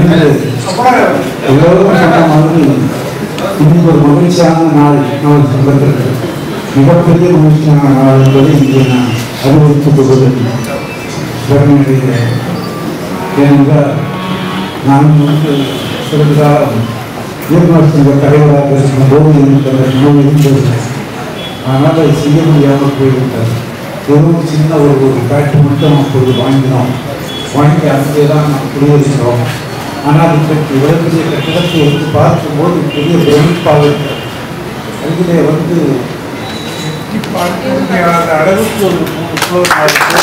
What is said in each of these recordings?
என்று எல்லோரும் சொன்ன மாதிரி இன்னைக்கு ஒரு மகிழ்ச்சியான நாள் நமது சங்கத்திற்கு மிகப்பெரிய மகிழ்ச்சியான நாள் என்பதை இங்கே நான் அறிவித்துக் கொள்வதில் பெருமை அடைகிறேன் ஏனென்றால் நான் வந்து சிறிது காலம் இயக்குனர் சங்க தலைவராக இருக்கும் போது எனக்கு அந்த நோய் இருந்தது ஆனால் அதை செய்ய முடியாமல் போய்விட்டது வெறும் சின்ன ஒரு ஒரு பேட்டு மட்டும் அப்பொழுது வாங்கினோம் வாங்கி அங்கே தான் நாம் குடியேறினோம் ஆனால் இன்றைக்கு இவ்வளவு பெரிய கட்டிடத்தை எடுத்து பார்க்கும்போது பெரிய பிரமிப்பாக இருக்கிறது அதிலே வந்து எட்டி பார்க்க முடியாத அளவுக்கு ஒரு மூணு ஃப்ளோர் இருக்கு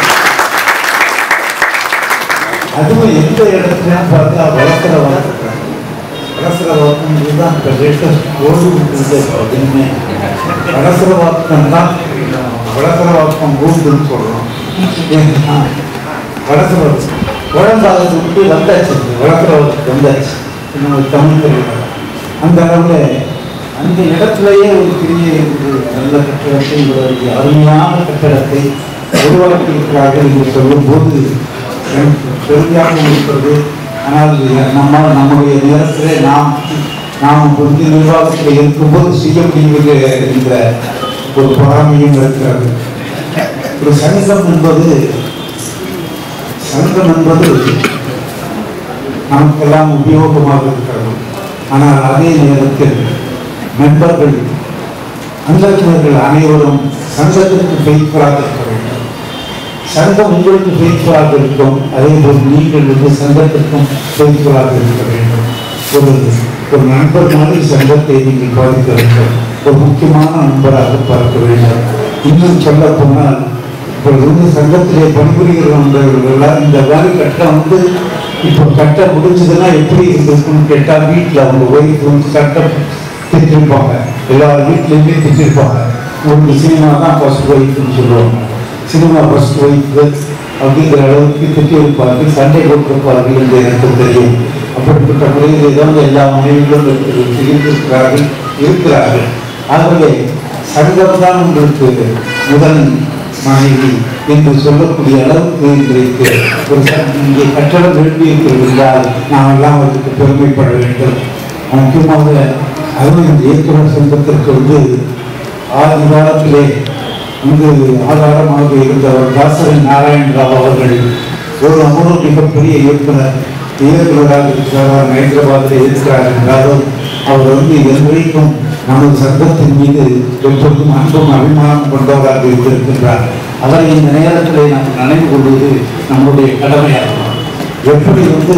அதுவும் எந்த இடத்துலன்னு பார்த்தா வளர்க்குற வளர்க்குறாங்க வளர்க்குற வாக்கம் இதுதான் இப்போ லேட்டஸ்ட் ஓல்டு இருக்குது அப்படின்னு வளர்க்குற வாக்கம் தான் வளர்க்குற வாக்கம் ஊருன்னு சொல்கிறோம் ஏன்னா வளர்க்குற குழந்தாக விட்டு வந்தாச்சு வளர்க்குற வாக்கு வந்தாச்சு நம்ம தமிழ் தெரியல அந்த அளவில் அந்த இடத்துலயே ஒரு பெரிய ஒரு நல்ல கட்டடத்தை ஒரு அருமையான கட்டடத்தை உருவாக்கி இருக்கிறார்கள் என்று சொல்லும்போது எனக்கு பெருமையாக இருக்கிறது ஆனால் நம்ம நம்முடைய நேரத்திலே நாம் நாம் கொஞ்சம் நிர்வாகத்தில் இருக்கும்போது செய்ய முடியவில்லை என்ற ஒரு பொறாமையும் இருக்கிறது ஒரு சங்கம் என்பது சங்கம் என்பது நமக்கெல்லாம் உபயோகமாக இருக்கிறது ஆனால் அதே நேரத்தில் மெம்பர்கள் அங்கத்தினர்கள் அனைவரும் சங்கத்திற்கு பெய்ப்பராக இருக்க வேண்டும் சங்கம் உங்களுக்கு பெய்ப்பராக இருக்கும் அதே போல் நீங்கள் வந்து சங்கத்திற்கும் பெய்ப்பராக இருக்க வேண்டும் ஒரு ஒரு நண்பர் மாதிரி சங்கத்தை நீங்கள் பாதிக்க வேண்டும் ஒரு முக்கியமான நண்பராக பார்க்க வேண்டும் இன்னும் சொல்ல போனால் இப்பொழுது வந்து சங்கத்திலே பணிபுரிகிறவர்கள் இந்த மாதிரி கட்டம் வந்து இப்போ கட்ட முடிஞ்சதுன்னா எப்படி இருந்திருக்குன்னு கேட்டால் வீட்டில் அவங்க ஒய்ஃப் வந்து கட்டம் திட்டிருப்பாங்க எல்லா வீட்லேயுமே திட்டிருப்பாங்க உங்களுக்கு சினிமா தான் ஃபர்ஸ்ட் ஒய்ஃப்னு சொல்லுவாங்க சினிமா ஃபர்ஸ்ட் ஒய்ஃப் அப்படிங்கிற அளவுக்கு திட்டிருப்பார்கள் சண்டை போட்டிருப்பார்கள் என்று எனக்கு தெரியும் அப்படிப்பட்ட முறையில் தான் எல்லா மனைவிகளும் இருக்கிறார்கள் இருக்கிறார்கள் ஆகவே சங்கம் தான் உங்களுக்கு முதல் மனைவி என்று சொல்லக்கூடிய அளவுக்கு இன்றைக்கு ஒரு ச- இங்கே கட்டடம் எழுப்பியிருக்கிறது என்றால் நாம் எல்லாம் அதற்கு பெருமைப்பட வேண்டும் முக்கியமாக அதுவும் இந்த இயக்குனர் சங்கத்திற்கு வந்து ஆதி காலத்திலே இங்கு ஆதாரமாக இருந்தவர் தாசரி நாராயண ராவ் அவர்கள் ஒரு அமர்வு மிகப்பெரிய இயக்குனர் இயக்குனராக இருக்கிறார் ஹைதராபாத்தில் இருக்கிறார் என்றாலும் அவர் வந்து என்றைக்கும் நமது சங்கத்தின் மீது எப்பொழுதும் அன்பும் அபிமானம் கொண்டவராக இருந்திருக்கின்றார் அவரை இந்த நேரத்திலே நாம் நினைவு கொள்வது நம்முடைய கடமையாகும் எப்படி வந்து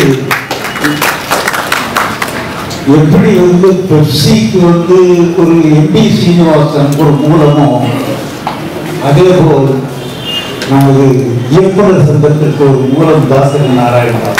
எப்படி வந்து பெப்சிக்கு வந்து ஒரு எம்பி சீனிவாசன் ஒரு மூலமோ அதே போல் நமது இயக்குனர் சங்கத்திற்கு ஒரு மூலம் தாசரி நாராயணராவ்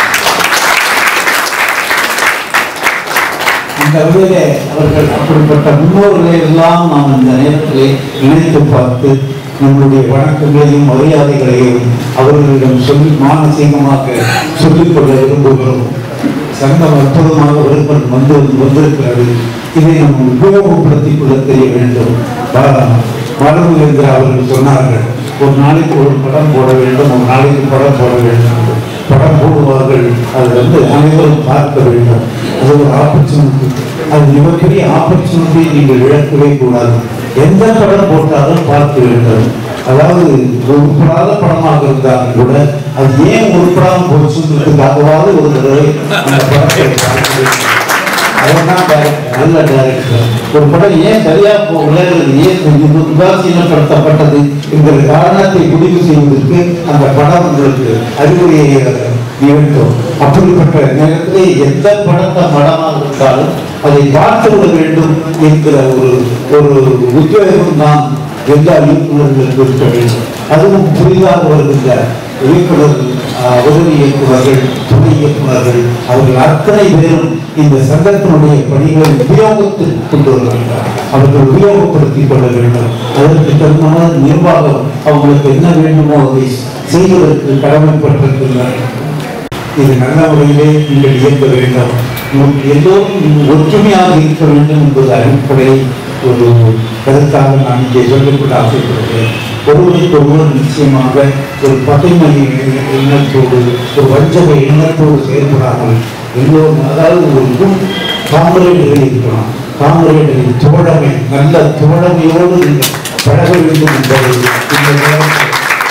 அந்த வகையிலே அவர்கள் அப்படிப்பட்ட முன்னோர்களை எல்லாம் நாம் இந்த நேரத்திலே நினைத்து பார்த்து நம்முடைய வணக்கங்களையும் மரியாதைகளையும் அவர்களிடம் சொல்லி மானசீகமாக சொல்லிக் கொள்ள விரும்புகிறோம் சங்கம் அற்புதமாக விருப்பம் வந்து வந்திருக்கிறது இதை நாம் உபயோகப்படுத்திக் கொள்ள தெரிய வேண்டும் பாலமுகேந்திர அவர்கள் சொன்னார்கள் ஒரு நாளைக்கு ஒரு படம் போட வேண்டும் ஒரு நாளைக்கு படம் போட வேண்டும் படம் போடுவார்கள் அது வந்து அனைவரும் பார்க்க வேண்டும் அது ஒரு ஆப்பர்ச்சுனிட்டி அது மிகப்பெரிய ஆப்பர்ச்சுனிட்டி நீங்கள் இழக்கவே கூடாது எந்த படம் போட்டாலும் பார்க்க வேண்டும் அதாவது உருப்படாத படமாக இருந்தாலும் கூட அது ஏன் உருப்படாமல் போச்சுன்றதுக்காகவாவது ஒரு தடவை அந்த படத்தை பார்க்க வேண்டும் அவர்தான் டைரக்டர் நல்ல டைரக்டர் ஒரு படம் ஏன் சரியா போகல ஏன் இது உதாசீனப்படுத்தப்பட்டது என்கிற காரணத்தை முடிவு செய்வதற்கு அந்த படம் உங்களுக்கு அறிவுரையை நிகழ்த்தும் அப்படிப்பட்ட நேரத்திலே எந்த படத்தை படமாக இருந்தாலும் அதை பார்த்து விட வேண்டும் என்கிற ஒரு ஒரு உத்வேகம் தான் எல்லா இயக்குநர்களுக்கும் இருக்க வேண்டும் அதுவும் புதிதாக வருகின்ற இயக்குனர் ஆஹ், உதவி இயக்குநர்கள் துணை இயக்குநர்கள் அவர்கள் அத்தனை பேரும் இந்த சங்கத்தினுடைய பணிகளை உபயோகத்தில் கொண்டு வர வேண்டும் அவர்கள் உபயோகப்படுத்திக் கொள்ள வேண்டும் அதற்கு தகுந்த நிர்வாகம் அவங்களுக்கு என்ன வேண்டுமோ அதை செய்வதற்கு கடமைப்பட்டிருக்கிறார்கள் இது நல்ல முறையிலே நீங்கள் இயக்க வேண்டும் உங்களுக்கு எல்லோரும் ஒற்றுமையாக இருக்க வேண்டும் என்பது அடிப்படை ஒரு கருத்தாக நான் இங்கே சொல்லிக்கொள்ள ஆசைப்படுகிறேன் ஒருவருக்கு ஒருவர் நிச்சயமாக ஒரு பகைமை எண்ணத்தோடு ஒரு வஞ்சக எண்ணத்தோடு செயல்படாமல் எல்லோரும் அதாவது ஒரு குட் காமரேடுகள் இருக்கலாம் காமரேடுகள் தோழமை நல்ல தோழமையோடு நீங்கள் பழக வேண்டும் என்பதை இந்த நேரத்தில்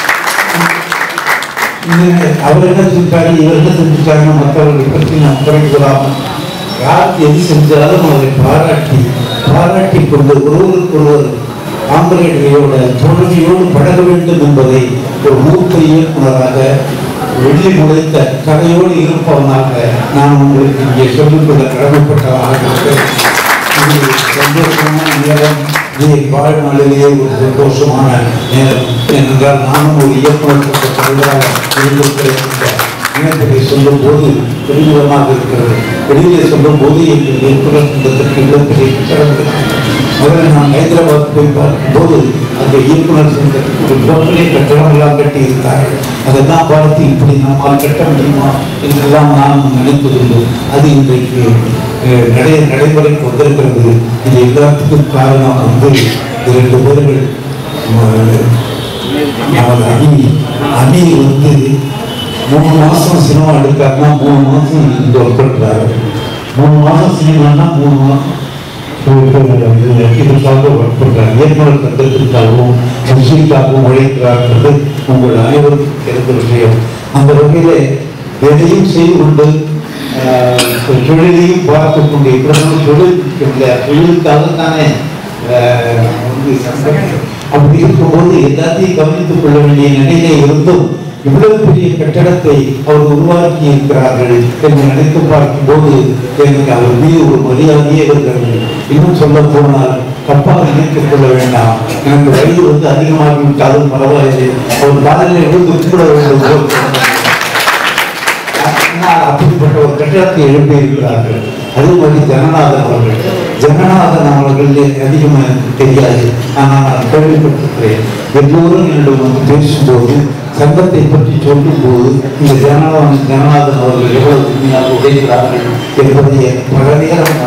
இந்த அவர் என்ன செஞ்சாரு இவர் என்ன செஞ்சுட்டாங்க மற்றவர்களை பற்றி நாம் குறைக்கூடாமல் யார் எது செஞ்சாலும் அவரை பாராட்டி பாராட்டி கொண்டு ஒருவருக்கொருவர் ஆம்பளையோட தோழமையோடு பழக வேண்டும் என்பதை ஒரு மூத்த இயக்குனராக வெள்ளி முளைத்த கதையோடு இருப்பவனாக நான் உங்களுக்கு இங்கே சொல்லிக்கொள்ள கடமைப்பட்டவனாக இருக்கிறேன் இது சந்தோஷமான நேரம் இது வாழ்நாளிலேயே ஒரு சந்தோஷமான நேரம் ஏனென்றால் நானும் ஒரு இயக்குனர் பட்ட தலைவராக இருந்திருக்கிறேன் என்ற நினைப்பதை சொல்லும் போது பெருமிதமாக இருக்கிறது வெளியே சொல்லும் போது எங்கள் இயக்குனர் சங்கத்திற்கு இடத்திலே சிறந்து முதல்ல நான் ஹைதராபாத் போய் பார்க்கும்போது அந்த இயக்குனர் சங்கத்துக்கு ஒரு கோட்டலை கட்டணம் எல்லாம் கட்டி இருந்தார்கள் அதெல்லாம் பார்த்து இப்படி நம்மால் கட்ட முடியுமா என்றெல்லாம் நான் நினைத்ததுண்டு அது இன்றைக்கு அஹ், நடை நடைமுறைக்கு வந்திருக்கிறது இது எல்லாத்துக்கும் காரணம் வந்து இரண்டு பேர்கள் அஹ், நமது அணி அணி வந்து மூணு மாசம் சினிமா எடுத்தாருன்னா மூணு மாசம் இங்க ஒர்க் பண்றாரு மூணு மாசம் சினிமான்னா மூணு மாசம் இதற்காக ஒர்க் பண்றாங்க இயக்குனர் சட்டத்திற்காகவும் மியூசிக்காகவும் உழைக்கிறார்கள் உங்கள் அனைவருக்கும் தெரிந்த விஷயம் அந்த வகையிலே எதையும் செய்து கொண்டு ஆஹ், தொழிலையும் பார்த்து கொண்டு இப்படிதான் தொழில் இல்லை தொழிலுக்காகத்தானே ஆஹ், வந்து சங்கம் அப்படி இருக்கும்போது எல்லாத்தையும் கவனித்துக் கொள்ள வேண்டிய நிலையிலே இருந்தும் இவ்வளவு பெரிய கட்டடத்தை அவர் உருவாக்கி இருக்கிறார்கள் என்று நினைத்து பார்க்கும்போது எனக்கு அவர் மீது ஒரு மரியாதையே இருக்கிறது இன்னும் சொல்ல போனால் தப்பாக நினைத்துக் கொள்ள வேண்டாம் எனக்கு வயது வந்து அதிகமாகி விட்டாலும் பரவாயில்லை அவர் காலையில் எழுந்து கூட வேண்டும் போல் தோன்றும். ஆனால் அப்படிப்பட்ட ஒரு கட்டிடத்தை எழுப்பி இருக்கிறார்கள் அதே மாதிரி ஜனநாதன் அவர்கள் ஜனநாதன் அவர்கள் அதிகமாக எனக்கு தெரியாது ஆனால் நான் கேள்விப்பட்டிருக்கிறேன் எல்லோரும் என்னிடம் வந்து பேசும்போது சங்கத்தை பற்றி சொல்லும்போது இந்த ஜனநாதன் ஜனநாதன் அவர்கள் எவ்வளவு உண்மையாக உழைக்கிறார்கள் என்பதை பல நேரம்